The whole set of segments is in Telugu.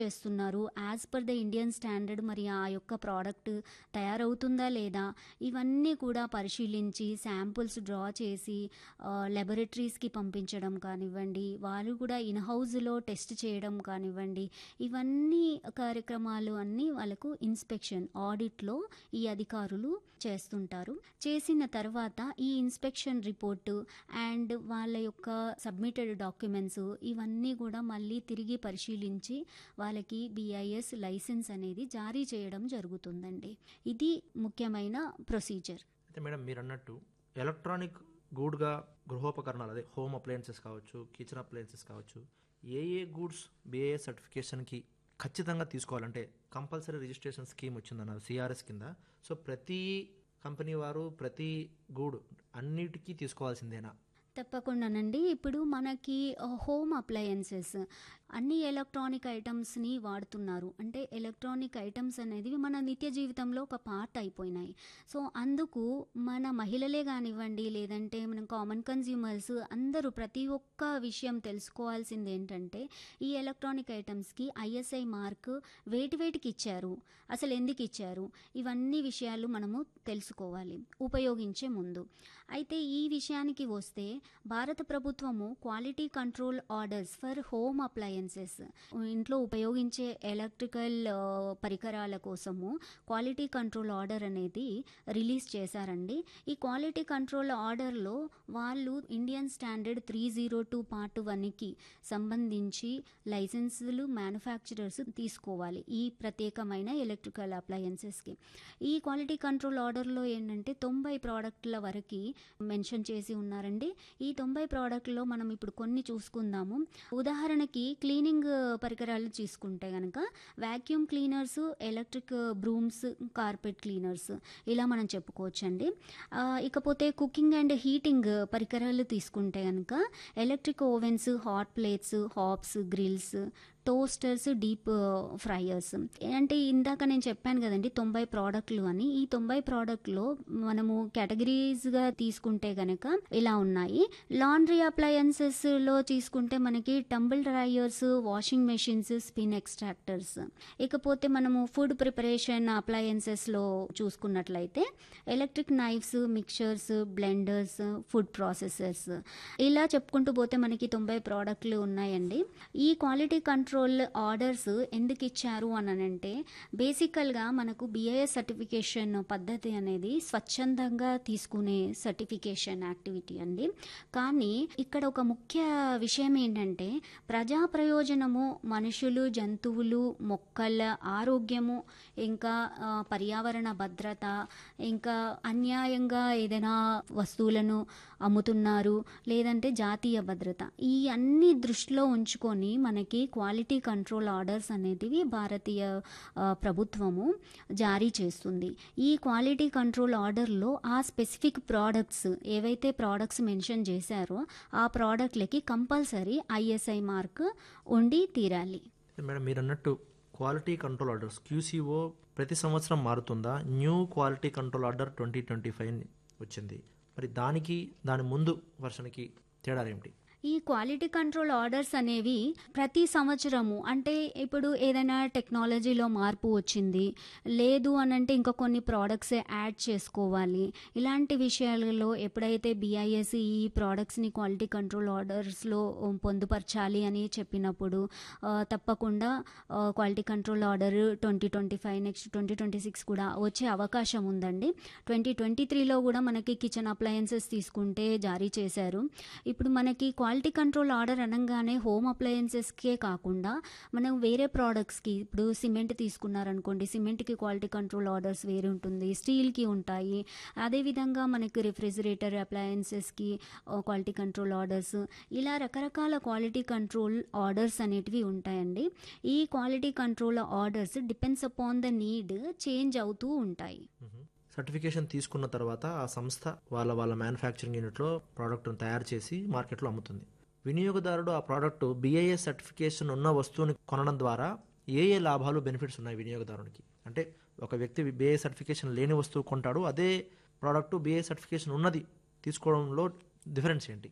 చేస్తున్నారు as per the Indian standard మరి ఆ యొక్క ప్రోడక్ట్ తయారవుతుందా లేదా ఇవన్నీ కూడా పరిశీలించి శాంపుల్స్ డ్రా చేసి లెబొరేటరీస్కి పంపించడం కానివ్వండి వాళ్ళు కూడా ఇన్ హౌస్లో టెస్ట్ చేయడం కానివ్వండి ఇవన్నీ కార్యక్రమాలు అన్నీ వాళ్ళకు ఇన్స్పెక్షన్ ఆడిట్లో ఈ అధికారులు చేస్తుంటారు చేసిన తర్వాత ఈ ఇన్స్పెక్షన్ రిపోర్టు అండ్ వాళ్ళ యొక్క సబ్మిటెడ్ డాక్యుమెంట్స్ ఇవన్నీ కూడా మళ్ళీ తిరిగి పరిశీలించి వాళ్ళకి బిఐఎస్ లైసెన్స్ అనేది జారీ చేయడం జరుగుతుందండి ఇది ముఖ్యమైన ప్రొసీజర్ అయితే మేడం మీరు అన్నట్టు ఎలక్ట్రానిక్ గూడ్గా గృహోపకరణాలు అదే హోమ్ అప్లయన్సెస్ కావచ్చు కిచెన్ అప్లయన్సెస్ కావచ్చు ఏ ఏ గూడ్స్ బిఏ సర్టిఫికేషన్కి ఖచ్చితంగా తీసుకోవాలంటే కంపల్సరీ రిజిస్ట్రేషన్ స్కీమ్ వచ్చిందన్నారు సిఆర్ఎస్ కింద సో ప్రతి కంపెనీ వారు ప్రతి గూడ్ అన్నిటికీ తీసుకోవాల్సిందేనా తప్పకుండానండి ఇప్పుడు మనకి హోమ్ అప్లయన్సెస్ అన్ని ఎలక్ట్రానిక్ ఐటమ్స్ని వాడుతున్నారు అంటే ఎలక్ట్రానిక్ ఐటమ్స్ అనేది మన నిత్య జీవితంలో ఒక పార్ట్ అయిపోయినాయి సో అందుకు మన మహిళలే కానివ్వండి లేదంటే మనం కామన్ కన్జ్యూమర్స్ అందరూ ప్రతి ఒక్క విషయం తెలుసుకోవాల్సింది ఏంటంటే ఈ ఎలక్ట్రానిక్ ఐటమ్స్కి ఐఎస్ఐ మార్క్ వేటి వేటికి ఇచ్చారు అసలు ఎందుకు ఇచ్చారు ఇవన్నీ విషయాలు మనము తెలుసుకోవాలి ఉపయోగించే ముందు అయితే ఈ విషయానికి వస్తే భారత ప్రభుత్వము quality control orders for home appliances ఇంట్లో ఉపయోగించే ఎలక్ట్రికల్ పరికరాల కోసము క్వాలిటీ కంట్రోల్ ఆర్డర్ అనేది రిలీజ్ చేశారండి ఈ క్వాలిటీ కంట్రోల్ ఆర్డర్లో వాళ్ళు Indian standard three zero two part వన్కి సంబంధించి లైసెన్సులు మ్యానుఫ్యాక్చరర్స్ తీసుకోవాలి ఈ ప్రత్యేకమైన ఎలక్ట్రికల్ అప్లయన్సెస్కి ఈ క్వాలిటీ కంట్రోల్ ఆర్డర్లో ఏంటంటే తొంభై ప్రోడక్ట్ల వరకు మెన్షన్ చేసి ఉన్నారండి ఈ తొంభై ప్రోడక్ట్లో మనం ఇప్పుడు కొన్ని చూసుకుందాము ఉదాహరణకి క్లీనింగ్ పరికరాలు తీసుకుంటే కనుక vacuum cleaners electric brooms carpet cleaners ఇలా మనం చెప్పుకోవచ్చండి ఇకపోతే కుకింగ్ అండ్ హీటింగ్ పరికరాలు తీసుకుంటే కనుక electric ovens hot plates hobs grills toasters deep fryers అంటే ఇందాక నేను చెప్పాను కదండి తొంభై ప్రోడక్ట్లు అని ఈ తొంభై ప్రోడక్ట్లో మనము కేటగిరీస్గా తీసుకుంటే కనుక ఇలా ఉన్నాయి లాండ్రీ అప్లయన్సెస్లో తీసుకుంటే మనకి tumble dryers washing machines spin extractors ఇకపోతే మనము ఫుడ్ ప్రిపరేషన్ అప్లయన్సెస్లో చూసుకున్నట్లయితే electric knives mixers blenders food processors ఇలా చెప్పుకుంటూ పోతే మనకి తొంభై ప్రోడక్ట్లు ఉన్నాయండి ఈ క్వాలిటీ కంట్రోల్ కంట్రోల్ ఆర్డర్స్ ఎందుకు ఇచ్చారు అని అంటే బేసికల్గా మనకు బిఐఎస్ సర్టిఫికేషన్ పద్ధతి అనేది స్వచ్ఛందంగా తీసుకునే సర్టిఫికేషన్ యాక్టివిటీ అండి కానీ ఇక్కడ ఒక ముఖ్య విషయం ఏంటంటే ప్రజా ప్రయోజనము మనుషులు జంతువులు మొక్కల ఆరోగ్యము ఇంకా పర్యావరణ భద్రత ఇంకా అన్యాయంగా ఏదైనా వస్తువులను అమ్ముతున్నారు లేదంటే జాతీయ భద్రత ఈ అన్ని దృష్టిలో ఉంచుకొని మనకి క్వాలిటీ కంట్రోల్ ఆర్డర్స్ అనేటివి భారతీయ ప్రభుత్వము జారీ చేస్తుంది ఈ క్వాలిటీ కంట్రోల్ ఆర్డర్లో ఆ స్పెసిఫిక్ ప్రోడక్ట్స్ ఏవైతే ప్రోడక్ట్స్ మెన్షన్ చేశారో ఆ ప్రోడక్ట్లకి కంపల్సరీ ఐఎస్ఐ మార్క్ ఉండి తీరాలి మేడం మీరు అన్నట్టు క్వాలిటీ కంట్రోల్ ఆర్డర్స్ క్యూసీఓ ప్రతి సంవత్సరం మారుతుందా new quality control order twenty twenty five వచ్చింది మరి దానికి దాని ముందు వర్షన్కి తేడా ఏమిటి ఈ క్వాలిటీ కంట్రోల్ ఆర్డర్స్ అనేవి ప్రతి సంవత్సరము అంటే ఇప్పుడు ఏదైనా టెక్నాలజీలో మార్పు వచ్చింది లేదు అని అంటే ఇంకా కొన్ని ప్రోడక్ట్స్ యాడ్ చేసుకోవాలి ఇలాంటి విషయాలలో ఎప్పుడైతే బిఐఎస్ ఈ ప్రోడక్ట్స్ని క్వాలిటీ కంట్రోల్ ఆర్డర్స్లో పొందుపరచాలి అని చెప్పినప్పుడు తప్పకుండా quality control order twenty twenty five next twenty twenty six కూడా వచ్చే అవకాశం ఉందండి ట్వంటీ ట్వంటీ త్రీలో కూడా మనకి కిచెన్ అప్లయన్సెస్ తీసుకుంటే జారీ చేశారు ఇప్పుడు మనకి క్వాలిటీ కంట్రోల్ ఆర్డర్ అనగానే హోమ్ అప్లయన్సెస్కే కాకుండా మనం వేరే ప్రోడక్ట్స్కి ఇప్పుడు సిమెంట్ తీసుకున్నారనుకోండి సిమెంట్కి క్వాలిటీ కంట్రోల్ ఆర్డర్స్ వేరే ఉంటుంది స్టీల్కి ఉంటాయి అదేవిధంగా మనకి రిఫ్రిజిరేటర్ అప్లయన్సెస్కి క్వాలిటీ కంట్రోల్ ఆర్డర్స్ ఇలా రకరకాల క్వాలిటీ కంట్రోల్ ఆర్డర్స్ అనేటివి ఉంటాయండి ఈ quality control orders depends upon the need change అవుతూ ఉంటాయి సర్టిఫికేషన్ తీసుకున్న తర్వాత ఆ సంస్థ వాళ్ళ వాళ్ళ మ్యానుఫ్యాక్చరింగ్ యూనిట్లో ప్రోడక్ట్ను తయారు చేసి మార్కెట్లో అమ్ముతుంది వినియోగదారుడు ఆ ప్రోడక్ట్ బిఐఎస్ సర్టిఫికేషన్ ఉన్న వస్తువుని కొనడం ద్వారా ఏ ఏ లాభాలు బెనిఫిట్స్ ఉన్నాయి వినియోగదారునికి అంటే ఒక వ్యక్తి బిఐ సర్టిఫికేషన్ లేని వస్తువు కొంటాడు అదే ప్రోడక్ట్ బిఐ సర్టిఫికేషన్ ఉన్నది తీసుకోవడంలో డిఫరెన్స్ ఏంటి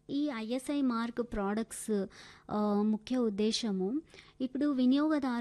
ఈ ఐఎస్ఐ మార్క్ ప్రోడక్ట్స్ ముఖ్య ఉద్దేశము ఇప్పుడు వినియోగదారు